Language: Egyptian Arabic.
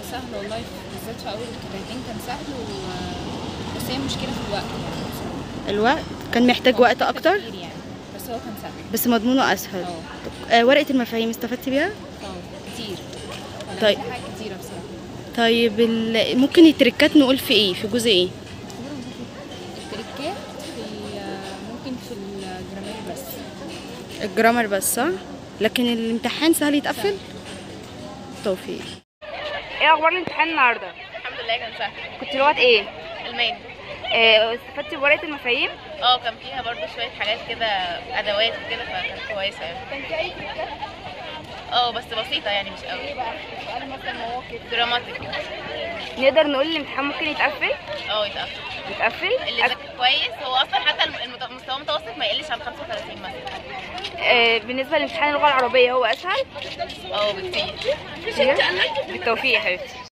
سهل والله بالذات في اول الكرياتين كان سهل و... بس هي المشكله في الوقت يعني بصراحة. الوقت كان محتاج هو وقت محتاج اكتر تفكير يعني بس هو كان سهل بس مضمونه اسهل اه طب، آه ورقه المفاهيم استفدتي بيها اه كتير أنا طيب. عملت حاجات كتيره بصراحه طيب ال... ممكن التريكات نقول في ايه في جزء ايه التريكات في ممكن في الجرامير بس الجرامر بس صح لكن الامتحان سهل يتقفل توفيق ايه اخبار الامتحان النهارده الحمد لله كان سهل كنت لغه ايه الماني آه استفدتي بورقه المفاهيم اه كان فيها برضو شويه حاجات كده ادوات وكده فكانت كويسه يعني كان في اي تريكات اه بس بسيطه يعني مش قوي بقى سؤال مثلا مواقف دراماتيك نقدر نقول الامتحان ممكن يتقفل اه يتقفل يتقفل اللي ذاكر كويس هو اصلا حتى المت- المستوى المتوسط ما يقلش عن 35 مثلا آه بالنسبه لامتحان اللغه العربيه هو اسهل اه بكتير بالتوفيق يا حبيبتي